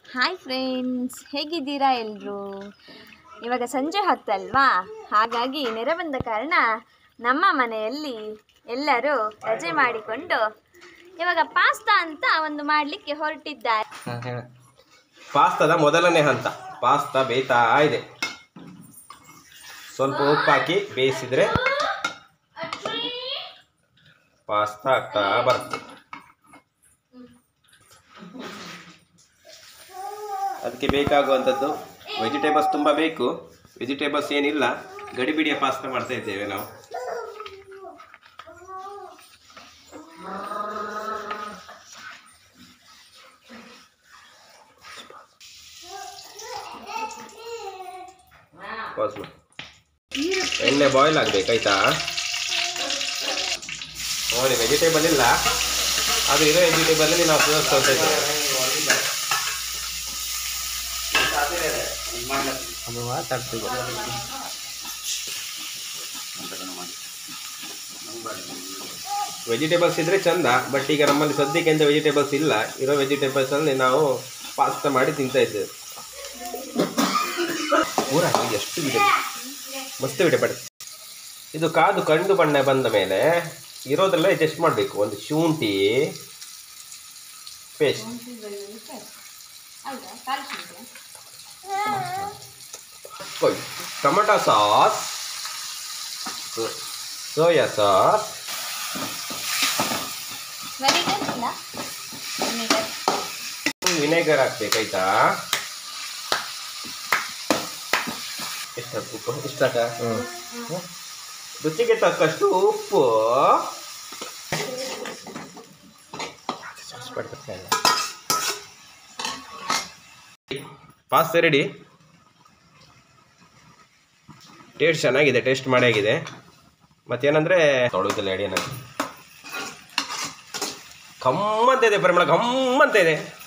hi friends ಹೇಗಿದ್ದೀರಾ ಎಲ್ಲರೂ ಇವಾಗ ಸಂಜೆ ಹೊತ್ತಲ್ವಾ ಹಾಗಾಗಿ ನೆರೆ ಬಂದ ಕಾರಣ ನಮ್ಮ ಮನೆಯಲ್ಲಿ ಎಲ್ಲರೂ ರಜೆ ಮಾಡಿಕೊಂಡು ಇವಾಗ ಪಾಸ್ತಾ ಅಂತ ಒಂದು ಮಾಡಲಿಕ್ಕೆ ಹೊರಟಿದ್ದಾರೆ ಪಾಸ್ತಾದ ಮೊದಲನೇ ಹಂತ ಪಾಸ್ತಾ ಬೇಯ್ತಾ ಇದೆ ಸ್ವಲ್ಪ ಉಪ್ಪು ಹಾಕಿ ಬೇಯಿಸಿದ್ರೆ ಪಾಸ್ತಾ ಆಗ್ತಾ ಬರುತ್ತೆ ಅದಕ್ಕೆ ಬೇಕಾಗುವಂಥದ್ದು ವೆಜಿಟೇಬಲ್ಸ್ ತುಂಬ ಬೇಕು ವೆಜಿಟೇಬಲ್ಸ್ ಏನಿಲ್ಲ ಗಡಿಬಿಡಿಯ ಪಾಸ್ತಾ ಮಾಡ್ತಾ ಇದ್ದೇವೆ ನಾವು ಪಾಸ್ ಮಾಡಿ ಎಣ್ಣೆ ಬಾಯ್ಲ್ ಆಗಬೇಕಾಯ್ತಾ ನೋಡಿ ವೆಜಿಟೇಬಲ್ ಇಲ್ಲ ಅದು ಇರೋ ವೆಜಿಟೇಬಲಲ್ಲಿ ನಾವು ಉಪಯೋಗಿಸ್ಕೊಳ್ತಾ ಇದ್ದೇವೆ ಅದು ಮಾತಾಡ್ತೀವಿ ವೆಜಿಟೇಬಲ್ಸ್ ಇದ್ರೆ ಚಂದ ಬಟ್ ಈಗ ನಮ್ಮಲ್ಲಿ ಸದ್ಯಕ್ಕೆ ಅಂತ ವೆಜಿಟೇಬಲ್ಸ್ ಇಲ್ಲ ಇರೋ ವೆಜಿಟೇಬಲ್ಸ್ ಅಲ್ಲಿ ನಾವು ಪಾಸ್ತಾ ಮಾಡಿ ತಿಂತಾ ಇದ್ದೇವೆ ಪೂರ ಇದು ಎಷ್ಟು ವಿಡಿಯೋ ಮಸ್ತ್ ವಿಡಿಯೋ ಪಡೆ ಇದು ಕಾದು ಕಂಡು ಬಣ್ಣ ಬಂದ ಮೇಲೆ ಇರೋದೆಲ್ಲ ಟೆಸ್ಟ್ ಮಾಡಬೇಕು ಒಂದು ಶುಂಠಿ paste tomato sauce soya sauce vinegar ಹಾಕ್ಬೇಕಾಯ್ತಾ ಎಷ್ಟು ಹಾಕು ಉಪ್ಪು ಎಷ್ಟು ಹಾಕ ರುಚಿಗೆ ತಕ್ಕಷ್ಟು ಉಪ್ಪು ಪಾಸ್ತಾ ರೆಡಿ ಟೇಸ್ಟ್ ಚೆನ್ನಾಗಿದೆ ಟೇಸ್ಟ್ ಮಾಡಾಗಿದೆ ಮತ್ತೇನಂದ್ರೆ ತೊಳೆದಿಲ್ಲ ಎಡಿ ಕಮ್ಮಂತ ಇದೆ ಪರಿಮಳ ಗಮ್ಮಂತ ಇದೆ